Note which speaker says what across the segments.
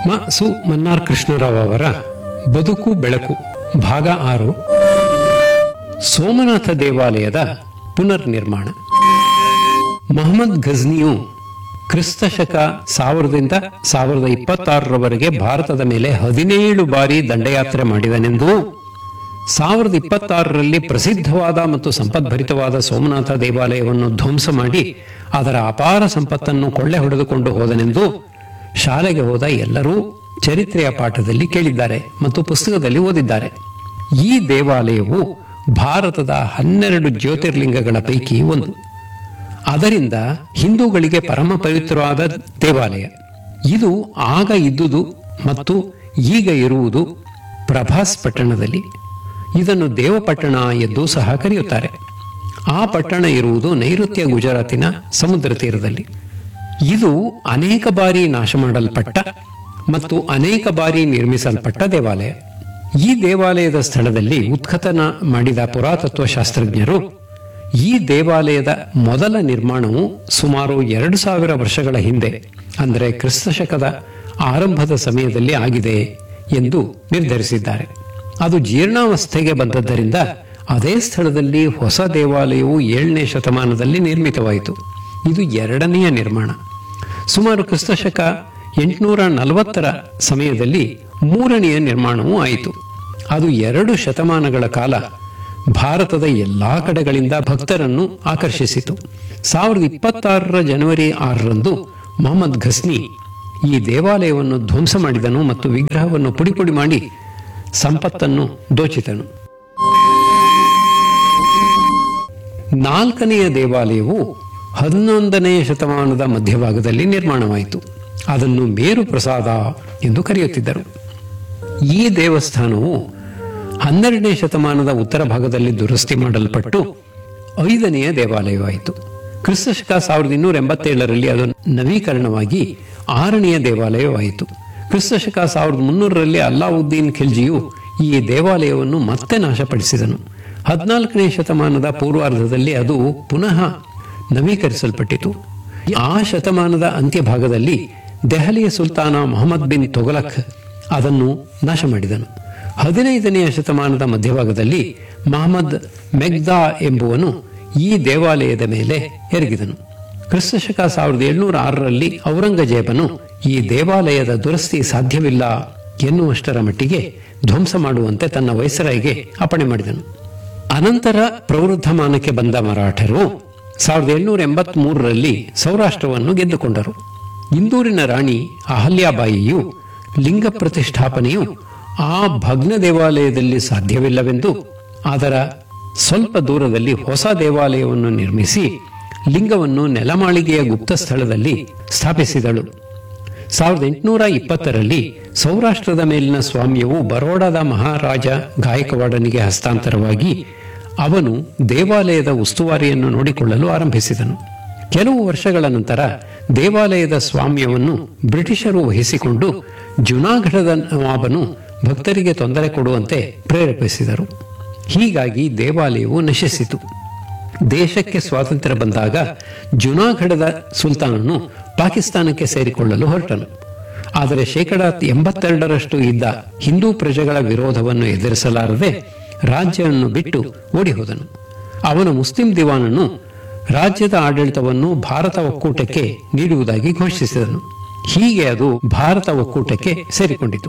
Speaker 1: ಮ ಸು ಮನ್ನಾರ್ ಕೃಷ್ಣರಾವ್ ಅವರ ಬದುಕು ಬೆಳಕು ಭಾಗ ಆರು ಸೋಮನಾಥ ದೇವಾಲಯದ ಪುನರ್ ನಿರ್ಮಾಣ ಮೊಹಮ್ಮದ್ ಘಜ್ನಿಯು ಕ್ರಿಸ್ತ ಶಕ ಸಾವಿರದಿಂದ ಸಾವಿರದ ಇಪ್ಪತ್ತಾರರವರೆಗೆ ಭಾರತದ ಮೇಲೆ ಹದಿನೇಳು ಬಾರಿ ದಂಡಯಾತ್ರೆ ಮಾಡಿದನೆಂದೂ ಸಾವಿರದ ಇಪ್ಪತ್ತಾರರಲ್ಲಿ ಪ್ರಸಿದ್ಧವಾದ ಮತ್ತು ಸಂಪದ್ಭರಿತವಾದ ಸೋಮನಾಥ ದೇವಾಲಯವನ್ನು ಧ್ವಂಸ ಮಾಡಿ ಅದರ ಅಪಾರ ಸಂಪತ್ತನ್ನು ಕೊಳ್ಳೆ ಹೊಡೆದುಕೊಂಡು ಹೋದನೆಂದು ಶಾಲೆಗೆ ಹೋದ ಎಲ್ಲರೂ ಚರಿತ್ರೆಯ ಪಾಠದಲ್ಲಿ ಕೇಳಿದ್ದಾರೆ ಮತ್ತು ಪುಸ್ತಕದಲ್ಲಿ ಓದಿದ್ದಾರೆ ಈ ದೇವಾಲಯವು ಭಾರತದ ಹನ್ನೆರಡು ಜ್ಯೋತಿರ್ಲಿಂಗಗಳ ಪೈಕಿ ಒಂದು ಅದರಿಂದ ಹಿಂದೂಗಳಿಗೆ ಪರಮ ಪವಿತ್ರವಾದ ದೇವಾಲಯ ಇದು ಆಗ ಇದ್ದುದು ಮತ್ತು ಈಗ ಇರುವುದು ಪ್ರಭಾಸ್ ಪಟ್ಟಣದಲ್ಲಿ ಇದನ್ನು ದೇವಪಟ್ಟಣ ಎಂದು ಸಹ ಕರೆಯುತ್ತಾರೆ ಆ ಪಟ್ಟಣ ಇರುವುದು ನೈಋತ್ಯ ಗುಜರಾತಿನ ಸಮುದ್ರ ತೀರದಲ್ಲಿ ಇದು ಅನೇಕ ಬಾರಿ ನಾಶ ಮಾಡಲ್ಪಟ್ಟ ಮತ್ತು ಅನೇಕ ಬಾರಿ ನಿರ್ಮಿಸಲ್ಪಟ್ಟ ದೇವಾಲಯ ಈ ದೇವಾಲಯದ ಸ್ಥಳದಲ್ಲಿ ಉತ್ಖನನ ಮಾಡಿದ ಪುರಾತತ್ವ ಶಾಸ್ತ್ರಜ್ಞರು ಈ ದೇವಾಲಯದ ಮೊದಲ ನಿರ್ಮಾಣವು ಸುಮಾರು ಎರಡು ಸಾವಿರ ವರ್ಷಗಳ ಹಿಂದೆ ಅಂದರೆ ಕ್ರಿಸ್ತ ಶಕದ ಆರಂಭದ ಸಮಯದಲ್ಲಿ ಆಗಿದೆ ಎಂದು ನಿರ್ಧರಿಸಿದ್ದಾರೆ ಅದು ಜೀರ್ಣಾವಸ್ಥೆಗೆ ಬಂದದ್ದರಿಂದ ಅದೇ ಸ್ಥಳದಲ್ಲಿ ಹೊಸ ದೇವಾಲಯವು ಏಳನೇ ಶತಮಾನದಲ್ಲಿ ನಿರ್ಮಿತವಾಯಿತು ಇದು ಎರಡನೆಯ ನಿರ್ಮಾಣ ಸುಮಾರು ಕ್ರಿಸ್ತ ಶಕ ಎಂಟುನೂರ ನಲವತ್ತರ ಸಮಯದಲ್ಲಿ ಮೂರನೆಯ ನಿರ್ಮಾಣವೂ ಆಯಿತು ಅದು ಎರಡು ಶತಮಾನಗಳ ಕಾಲ ಭಾರತದ ಎಲ್ಲಾ ಕಡೆಗಳಿಂದ ಭಕ್ತರನ್ನು ಆಕರ್ಷಿಸಿತು ಸಾವಿರದ ಇಪ್ಪತ್ತಾರರ ಜನವರಿ ಆರರಂದು ಮೊಹಮ್ಮದ್ ಘಸ್ನಿ ಈ ದೇವಾಲಯವನ್ನು ಧ್ವಂಸ ಮಾಡಿದನು ಮತ್ತು ವಿಗ್ರಹವನ್ನು ಪುಡಿಪುಡಿ ಮಾಡಿ ಸಂಪತ್ತನ್ನು ದೋಚಿದನು ನಾಲ್ಕನೆಯ ದೇವಾಲಯವು ಹನ್ನೊಂದನೆಯ ಶತಮಾನದ ಮಧ್ಯಭಾಗದಲ್ಲಿ ನಿರ್ಮಾಣವಾಯಿತು ಅದನ್ನು ಮೇರು ಪ್ರಸಾದ ಎಂದು ಕರೆಯುತ್ತಿದ್ದರು ಈ ದೇವಸ್ಥಾನವು ಹನ್ನೆರಡನೇ ಶತಮಾನದ ಉತ್ತರ ಭಾಗದಲ್ಲಿ ದುರಸ್ತಿ ಮಾಡಲ್ಪಟ್ಟು ಐದನೆಯ ದೇವಾಲಯವಾಯಿತು ಕ್ರಿಸ್ತ ಶಕ ಸಾವಿರದ ಇನ್ನೂರ ಎಂಬತ್ತೇಳರಲ್ಲಿ ಅದು ನವೀಕರಣವಾಗಿ ಆರನೆಯ ದೇವಾಲಯವಾಯಿತು ಕ್ರಿಸ್ತ ಶಕ ಸಾವಿರದ ಮುನ್ನೂರರಲ್ಲಿ ಅಲ್ಲಾವುದ್ದೀನ್ ಖಿಲ್ಜಿಯು ಈ ದೇವಾಲಯವನ್ನು ಮತ್ತೆ ನಾಶಪಡಿಸಿದನು ಹದಿನಾಲ್ಕನೇ ಶತಮಾನದ ಪೂರ್ವಾರ್ಧದಲ್ಲಿ ಅದು ಪುನಃ ನವೀಕರಿಸಲ್ಪಟ್ಟಿತು ಆ ಶತಮಾನದ ಅಂತ್ಯಭಾಗದಲ್ಲಿ ದೆಹಲಿಯ ಸುಲ್ತಾನ ಮೊಹಮ್ಮದ್ ಬಿನ್ ತೊಗಲಕ್ ಅದನ್ನು ನಾಶ ಮಾಡಿದನು ಹದಿನೈದನೆಯ ಶತಮಾನದ ಮಧ್ಯಭಾಗದಲ್ಲಿ ಮಹಮ್ಮದ್ ಮೆಗ್ದಾ ಎಂಬುವನು ಈ ದೇವಾಲಯದ ಮೇಲೆ ಎರಗಿದನು ಕ್ರಿಸ್ತ ಶಕ ಸಾವಿರದ ಏಳ್ನೂರ ಆರರಲ್ಲಿ ಔರಂಗಜೇಬನು ಈ ದೇವಾಲಯದ ದುರಸ್ತಿ ಸಾಧ್ಯವಿಲ್ಲ ಎನ್ನುವಷ್ಟರ ಮಟ್ಟಿಗೆ ಧ್ವಂಸ ಮಾಡುವಂತೆ ತನ್ನ ವೈಸರಾಯಿಗೆ ಅಪ್ಪಣೆ ಮಾಡಿದನು ಅನಂತರ ಪ್ರವೃದ್ಧಮಾನಕ್ಕೆ ಬಂದ ಮರಾಠರು ಸಾವಿರದ ಏಳ್ನೂರ ಎಂಬತ್ತ್ ಮೂರರಲ್ಲಿ ಸೌರಾಷ್ಟ್ರವನ್ನು ಗೆದ್ದುಕೊಂಡರು ಇಂದೂರಿನ ರಾಣಿ ಅಹಲ್ಯಾಬಾಯಿಯು ಲಿಂಗ ಪ್ರತಿಷ್ಠಾಪನೆಯು ಆ ಭಗ್ನ ದೇವಾಲಯದಲ್ಲಿ ಸಾಧ್ಯವಿಲ್ಲವೆಂದು ಅದರ ಸ್ವಲ್ಪ ದೂರದಲ್ಲಿ ಹೊಸ ದೇವಾಲಯವನ್ನು ನಿರ್ಮಿಸಿ ಲಿಂಗವನ್ನು ನೆಲಮಾಳಿಗೆಯ ಗುಪ್ತ ಸ್ಥಳದಲ್ಲಿ ಸ್ಥಾಪಿಸಿದಳು ಸಾವಿರದ ಎಂಟುನೂರ ಇಪ್ಪತ್ತರಲ್ಲಿ ಸೌರಾಷ್ಟ್ರದ ಮೇಲಿನ ಸ್ವಾಮ್ಯವು ಬರೋಡಾದ ಮಹಾರಾಜ ಗಾಯಕವಾಡನಿಗೆ ಹಸ್ತಾಂತರವಾಗಿ ಅವನು ದೇವಾಲಯದ ಉಸ್ತುವಾರಿಯನ್ನು ನೋಡಿಕೊಳ್ಳಲು ಆರಂಭಿಸಿದನು ಕೆಲವು ವರ್ಷಗಳ ನಂತರ ದೇವಾಲಯದ ಸ್ವಾಮ್ಯವನ್ನು ಬ್ರಿಟಿಷರು ವಹಿಸಿಕೊಂಡು ಜುನಾಗಢದ ನವಾಬನು ಭಕ್ತರಿಗೆ ತೊಂದರೆ ಕೊಡುವಂತೆ ಪ್ರೇರೇಪಿಸಿದರು ಹೀಗಾಗಿ ದೇವಾಲಯವು ನಶಿಸಿತು ದೇಶಕ್ಕೆ ಸ್ವಾತಂತ್ರ್ಯ ಬಂದಾಗ ಜುನಾಗಢದ ಸುಲ್ತಾನನು ಪಾಕಿಸ್ತಾನಕ್ಕೆ ಸೇರಿಕೊಳ್ಳಲು ಹೊರಟನು ಆದರೆ ಶೇಕಡ ಎಂಬತ್ತೆರಡರಷ್ಟು ಇದ್ದ ಹಿಂದೂ ಪ್ರಜೆಗಳ ವಿರೋಧವನ್ನು ಎದುರಿಸಲಾರದೆ ರಾಜ್ಯವನ್ನು ಬಿಟ್ಟು ಓಡಿಹೋದನು ಅವನ ಮುಸ್ಲಿಂ ದಿವಾನನು ರಾಜ್ಯದ ಆಡಳಿತವನ್ನು ಭಾರತ ಒಕ್ಕೂಟಕ್ಕೆ ನೀಡುವುದಾಗಿ ಘೋಷಿಸಿದನು ಹೀಗೆ ಅದು ಭಾರತ ಒಕ್ಕೂಟಕ್ಕೆ ಸೇರಿಕೊಂಡಿತು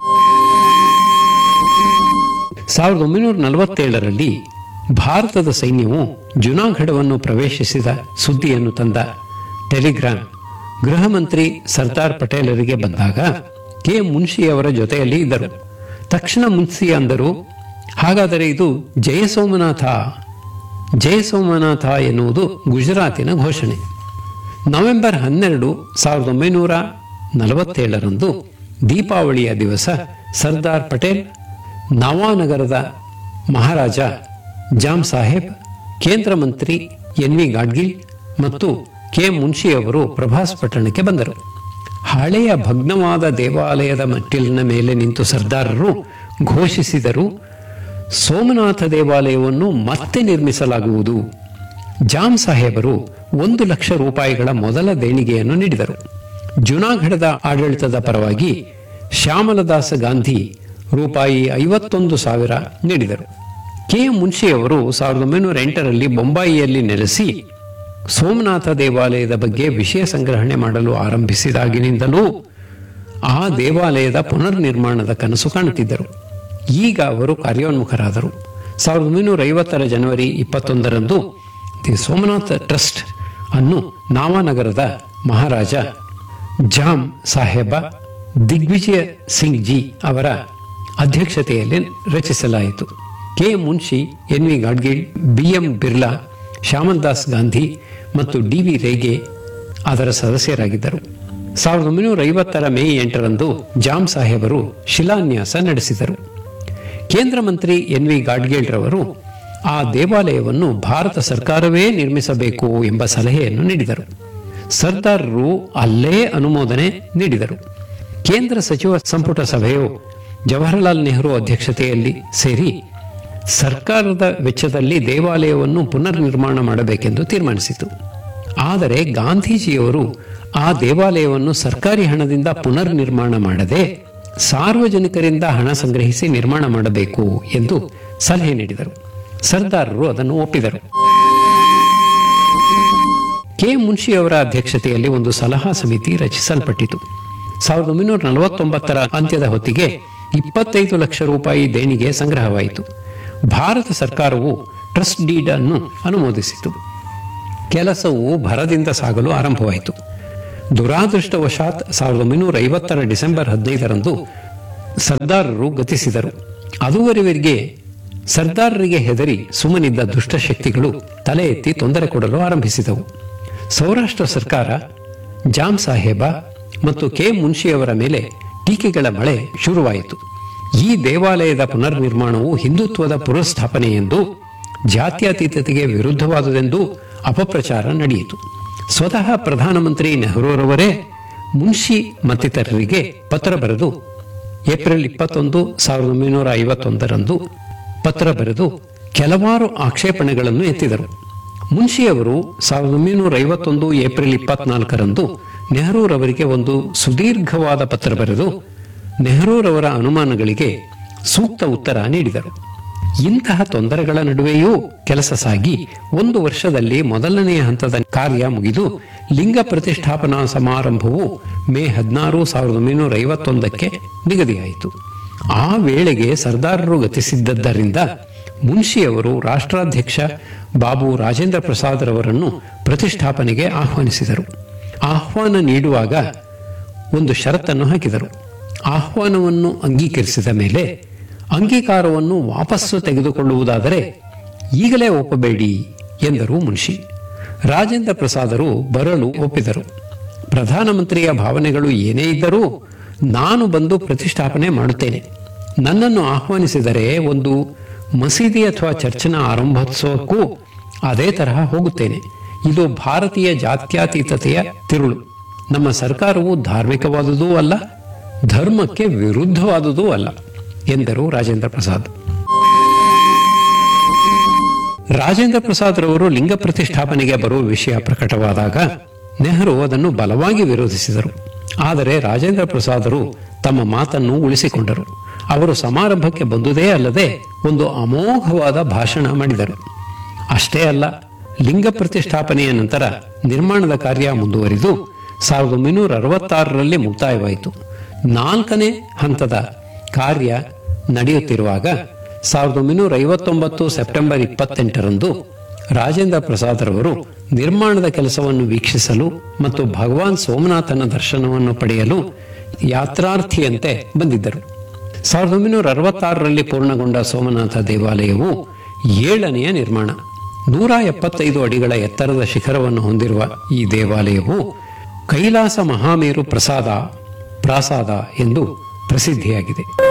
Speaker 1: ಸಾವಿರದ ಒಂಬೈನೂರ ನಲವತ್ತೇಳರಲ್ಲಿ ಭಾರತದ ಸೈನ್ಯವು ಜುನಾಗಢವನ್ನು ಪ್ರವೇಶಿಸಿದ ಸುದ್ದಿಯನ್ನು ತಂದ ಟೆಲಿಗ್ರಾಮ್ ಗೃಹ ಮಂತ್ರಿ ಸರ್ದಾರ್ ಪಟೇಲರಿಗೆ ಬಂದಾಗ ಕೆ ಮುನ್ಷಿಯವರ ಜೊತೆಯಲ್ಲಿ ಇದ್ದರು ತಕ್ಷಣ ಮುನ್ಷಿ ಅಂದರು ಹಾಗಾದರೆ ಇದು ಜಯಸೋಮನಾಥ ಜಯಸೋಮನಾಥ ಎನ್ನುವುದು ಗುಜರಾತಿನ ಘೋಷಣೆ ನವೆಂಬರ್ ಹನ್ನೆರಡು ಸಾವಿರದ ಒಂಬೈನೂರ ನಲವತ್ತೇಳರಂದು ದೀಪಾವಳಿಯ ದಿವಸ ಸರ್ದಾರ್ ಪಟೇಲ್ ನವಾನಗರದ ಮಹಾರಾಜ ಜಾಮ್ ಸಾಹೇಬ್ ಕೇಂದ್ರ ಮಂತ್ರಿ ಎನ್ ವಿ ಗಾಡ್ಗಿಲ್ ಮತ್ತು ಕೆ ಮುನ್ಷಿಯವರು ಪ್ರಭಾಸ್ ಪಟ್ಟಣಕ್ಕೆ ಬಂದರು ಹಳೆಯ ಭಗ್ನವಾದ ದೇವಾಲಯದ ಮೆಟ್ಟಿಲಿನ ಮೇಲೆ ನಿಂತು ಸರ್ದಾರರು ಘೋಷಿಸಿದರು ಸೋಮನಾಥ ದೇವಾಲಯವನ್ನು ಮತ್ತೆ ನಿರ್ಮಿಸಲಾಗುವುದು ಜಾಮ್ ಸಾಹೇಬರು ಒಂದು ಲಕ್ಷ ರೂಪಾಯಿಗಳ ಮೊದಲ ದೇಣಿಗೆಯನ್ನು ನೀಡಿದರು ಜುನಾಗಢದ ಆಡಳಿತದ ಪರವಾಗಿ ಶ್ಯಾಮಲದಾಸ ಗಾಂಧಿ ರೂಪಾಯಿ ಐವತ್ತೊಂದು ಸಾವಿರ ನೀಡಿದರು ಕೆ ಎಂ ಮುನ್ಷಿಯವರು ಸಾವಿರದ ಒಂಬೈನೂರ ಎಂಟರಲ್ಲಿ ಬೊಂಬಾಯಿಯಲ್ಲಿ ನೆಲೆಸಿ ಸೋಮನಾಥ ದೇವಾಲಯದ ಬಗ್ಗೆ ವಿಷಯ ಸಂಗ್ರಹಣೆ ಮಾಡಲು ಆರಂಭಿಸಿದಾಗಿನಿಂದಲೂ ಆ ದೇವಾಲಯದ ಪುನರ್ ನಿರ್ಮಾಣದ ಕನಸು ಕಾಣುತ್ತಿದ್ದರು ಈಗ ಅವರು ಕಾರ್ಯೋನ್ಮುಖರಾದರು ಸಾವಿರದ ಒಂಬೈನೂರ ಐವತ್ತರ ಜನವರಿ ಇಪ್ಪತ್ತೊಂದರಂದು ದಿ ಸೋಮನಾಥ ಟ್ರಸ್ಟ್ ಅನ್ನು ನಾವಾನಗರದ ಮಹಾರಾಜ ಜಾಮ್ ಸಾಹೇಬ ದಿಗ್ವಿಜಯ ಸಿಂಗ್ ಜಿ ಅವರ ಅಧ್ಯಕ್ಷತೆಯಲ್ಲಿ ರಚಿಸಲಾಯಿತು K M Munshi N V Gadgil B M Birla Shyamal Das Gandhi ಮತ್ತು ಡಿ ವಿ ರೇಗೆ ಅದರ ಸದಸ್ಯರಾಗಿದ್ದರು ಸಾವಿರದ ಒಂಬೈನೂರ ಐವತ್ತರ ಮೇ ಎಂಟರಂದು ಜಾಮ್ ಸಾಹೇಬರು ಶಿಲಾನ್ಯಾಸ ನಡೆಸಿದರು ಕೇಂದ್ರ ಮಂತ್ರಿ ಎನ್ ವಿ ಗಾಡ್ಗೇಳ್ ರವರು ಆ ದೇವಾಲಯವನ್ನು ಭಾರತ ಸರ್ಕಾರವೇ ನಿರ್ಮಿಸಬೇಕು ಎಂಬ ಸಲಹೆಯನ್ನು ನೀಡಿದರು ಸರ್ದಾರರು ಅಲ್ಲೇ ಅನುಮೋದನೆ ನೀಡಿದರು ಕೇಂದ್ರ ಸಚಿವ ಸಂಪುಟ ಸಭೆಯು ಜವಾಹರಲಾಲ್ ನೆಹರು ಅಧ್ಯಕ್ಷತೆಯಲ್ಲಿ ಸೇರಿ ಸರ್ಕಾರದ ವೆಚ್ಚದಲ್ಲಿ ದೇವಾಲಯವನ್ನು ಪುನರ್ ನಿರ್ಮಾಣ ಮಾಡಬೇಕೆಂದು ತೀರ್ಮಾನಿಸಿತು ಆದರೆ ಗಾಂಧೀಜಿಯವರು ಆ ದೇವಾಲಯವನ್ನು ಸರ್ಕಾರಿ ಹಣದಿಂದ ಪುನರ್ ನಿರ್ಮಾಣ ಮಾಡದೆ ಸಾರ್ವಜನಿಕರಿಂದ ಹಣ ಸಂಗ್ರಹಿಸಿ ನಿರ್ಮಾಣ ಮಾಡಬೇಕು ಎಂದು ಸಲಹೆ ನೀಡಿದರು ಸರ್ದಾರರು ಅದನ್ನು ಒಪ್ಪಿದರು ಕೆ ಮುನ್ಷಿಯವರ ಅಧ್ಯಕ್ಷತೆಯಲ್ಲಿ ಒಂದು ಸಲಹಾ ಸಮಿತಿ ರಚಿಸಲ್ಪಟ್ಟಿತು ಸಾವಿರದ ಒಂಬೈನೂರ ನಲವತ್ತೊಂಬತ್ತರ ಅಂತ್ಯದ ಹೊತ್ತಿಗೆ ಇಪ್ಪತ್ತೈದು ಲಕ್ಷ ರೂಪಾಯಿ ದೇಣಿಗೆ ಸಂಗ್ರಹವಾಯಿತು ಭಾರತ ಸರ್ಕಾರವು ಟ್ರಸ್ಟ್ ಡೀಡ್ ಅನ್ನು ಅನುಮೋದಿಸಿತು ಕೆಲಸವು ಭರದಿಂದ ಸಾಗಲು ಆರಂಭವಾಯಿತು ದುರಾದೃಷ್ಟವಶಾತ್ ಸಾವಿರದ ಒಂಬೈನೂರ ಐವತ್ತರ ಡಿಸೆಂಬರ್ ಹದಿನೈದರಂದು ಸರ್ದಾರರು ಗತಿಸಿದರು ಅದುವರೆವರೆಗೆ ಸರ್ದಾರರಿಗೆ ಹೆದರಿ ಸುಮ್ಮನಿದ್ದ ದುಷ್ಟಶಕ್ತಿಗಳು ತಲೆ ಎತ್ತಿ ತೊಂದರೆ ಕೊಡಲು ಆರಂಭಿಸಿದವು ಸೌರಾಷ್ಟ್ರ ಸರ್ಕಾರ ಜಾಮ್ ಸಾಹೇಬ ಮತ್ತು ಕೆ ಮುನ್ಷಿಯವರ ಮೇಲೆ ಟೀಕೆಗಳ ಮಳೆ ಶುರುವಾಯಿತು ಈ ದೇವಾಲಯದ ಪುನರ್ ನಿರ್ಮಾಣವು ಹಿಂದುತ್ವದ ಪುನರ್ಸ್ಥಾಪನೆ ಎಂದು ಜಾತ್ಯತೀತತೆಗೆ ವಿರುದ್ಧವಾದುದೆಂದು ಅಪಪ್ರಚಾರ ನಡೆಯಿತು ಸ್ವತಃ ಪ್ರಧಾನಮಂತ್ರಿ ನೆಹರೂರವರೇ ಮುನ್ಷಿ ಮತ್ತಿತರರಿಗೆ ಪತ್ರ ಬರೆದು ಏಪ್ರಿಲ್ ಇಪ್ಪತ್ತೊಂದು ಸಾವಿರದ ಒಂಬೈನೂರ ಐವತ್ತೊಂದರಂದು ಪತ್ರ ಬರೆದು ಕೆಲವಾರು ಆಕ್ಷೇಪಣೆಗಳನ್ನು ಎತ್ತಿದರು ಮುನ್ಷಿಯವರು ಸಾವಿರದ ಒಂಬೈನೂರ ಐವತ್ತೊಂದು ಏಪ್ರಿಲ್ ಇಪ್ಪತ್ನಾಲ್ಕರಂದು ನೆಹರೂರವರಿಗೆ ಒಂದು ಸುದೀರ್ಘವಾದ ಪತ್ರ ಬರೆದು ನೆಹರೂರವರ ಅನುಮಾನಗಳಿಗೆ ಸೂಕ್ತ ಉತ್ತರ ನೀಡಿದರು ಇಂತಹ ತೊಂದರೆಗಳ ನಡುವೆಯೂ ಕೆಲಸ ಸಾಗಿ ಒಂದು ವರ್ಷದಲ್ಲಿ ಮೊದಲನೆಯ ಹಂತದ ಕಾರ್ಯ ಮುಗಿದು ಲಿಂಗ ಪ್ರತಿಷ್ಠಾಪನಾ ಸಮಾರಂಭವು ಮೇ ಹದಿನಾರು ಸಾವಿರದ ಒಂಬೈನೂರ ಐವತ್ತೊಂದಕ್ಕೆ ನಿಗದಿಯಾಯಿತು ಆ ವೇಳೆಗೆ ಸರ್ದಾರರು ಗತಿಸಿದ್ದರಿಂದ ಮುನ್ಷಿಯವರು ರಾಷ್ಟ್ರಾಧ್ಯಕ್ಷ ಬಾಬು ರಾಜೇಂದ್ರ ಪ್ರಸಾದ್ ರವರನ್ನು ಪ್ರತಿಷ್ಠಾಪನೆಗೆ ಆಹ್ವಾನಿಸಿದರು ಆಹ್ವಾನ ನೀಡುವಾಗ ಒಂದು ಷರತ್ತನ್ನು ಹಾಕಿದರು ಆಹ್ವಾನವನ್ನು ಅಂಗೀಕರಿಸಿದ ಮೇಲೆ ಅಂಗೀಕಾರವನ್ನು ವಾಪಸ್ಸು ತೆಗೆದುಕೊಳ್ಳುವುದಾದರೆ ಈಗಲೇ ಒಪ್ಪಬೇಡಿ ಎಂದರು ಮುನ್ಷಿ ರಾಜೇಂದ್ರ ಪ್ರಸಾದರು ಬರಲು ಒಪ್ಪಿದರು ಪ್ರಧಾನಮಂತ್ರಿಯ ಭಾವನೆಗಳು ಏನೇ ಇದ್ದರೂ ನಾನು ಬಂದು ಪ್ರತಿಷ್ಠಾಪನೆ ಮಾಡುತ್ತೇನೆ ನನ್ನನ್ನು ಆಹ್ವಾನಿಸಿದರೆ ಒಂದು ಮಸೀದಿ ಅಥವಾ ಚರ್ಚಿನ ಆರಂಭೋತ್ಸವಕ್ಕೂ ಅದೇ ತರಹ ಹೋಗುತ್ತೇನೆ ಇದು ಭಾರತೀಯ ಜಾತ್ಯತೀತತೆಯ ತಿರುಳು ನಮ್ಮ ಸರ್ಕಾರವು ಧಾರ್ಮಿಕವಾದುದೂ ಅಲ್ಲ ಧರ್ಮಕ್ಕೆ ವಿರುದ್ಧವಾದುದೂ ಅಲ್ಲ ಎಂದರು ರಾಜೇಂದ್ರ ಪ್ರಸಾದ್ ರಾಜೇಂದ್ರ ಪ್ರಸಾದ್ ರವರು ಲಿಂಗ ಪ್ರತಿಷ್ಠಾಪನೆಗೆ ಬರುವ ವಿಷಯ ಪ್ರಕಟವಾದಾಗ ನೆಹರು ಅದನ್ನು ಬಲವಾಗಿ ವಿರೋಧಿಸಿದರು ಆದರೆ ರಾಜೇಂದ್ರ ಪ್ರಸಾದರು ತಮ್ಮ ಮಾತನ್ನು ಉಳಿಸಿಕೊಂಡರು ಅವರು ಸಮಾರಂಭಕ್ಕೆ ಬಂದುದೇ ಅಲ್ಲದೆ ಒಂದು ಅಮೋಘವಾದ ಭಾಷಣ ಮಾಡಿದರು ಅಷ್ಟೇ ಅಲ್ಲ ಲಿಂಗ ಪ್ರತಿಷ್ಠಾಪನೆಯ ನಂತರ ನಿರ್ಮಾಣದ ಕಾರ್ಯ ಮುಂದುವರಿದು ಸಾವಿರದ ಒಂಬೈನೂರ ಅರವತ್ತಾರರಲ್ಲಿ ಮುಕ್ತಾಯವಾಯಿತು ನಾಲ್ಕನೇ ಹಂತದ ಕಾರ್ಯ ನಡೆಯುತ್ತಿರುವಾಗ ಸಾವಿರದ ಒಂಬೈನೂರ ಐವತ್ತೊಂಬತ್ತು ಸೆಪ್ಟೆಂಬರ್ ಇಪ್ಪತ್ತೆಂಟರಂದು ರಾಜೇಂದ್ರ ಪ್ರಸಾದ್ ರವರು ನಿರ್ಮಾಣದ ಕೆಲಸವನ್ನು ವೀಕ್ಷಿಸಲು ಮತ್ತು ಭಗವಾನ್ ಸೋಮನಾಥನ ದರ್ಶನವನ್ನು ಪಡೆಯಲು ಯಾತ್ರಾರ್ಥಿಯಂತೆ ಬಂದಿದ್ದರು ಸಾವಿರದ ಒಂಬೈನೂರ ಅರವತ್ತಾರರಲ್ಲಿ ಪೂರ್ಣಗೊಂಡ ಸೋಮನಾಥ ದೇವಾಲಯವು ಏಳನೆಯ ನಿರ್ಮಾಣ ನೂರ ಎಪ್ಪತ್ತೈದು ಅಡಿಗಳ ಎತ್ತರದ ಶಿಖರವನ್ನು ಹೊಂದಿರುವ ಈ ದೇವಾಲಯವು ಕೈಲಾಸ ಮಹಾಮೇರು ಪ್ರಸಾದ ಪ್ರಾಸಾದ ಎಂದು ಪ್ರಸಿದ್ಧಿಯಾಗಿದೆ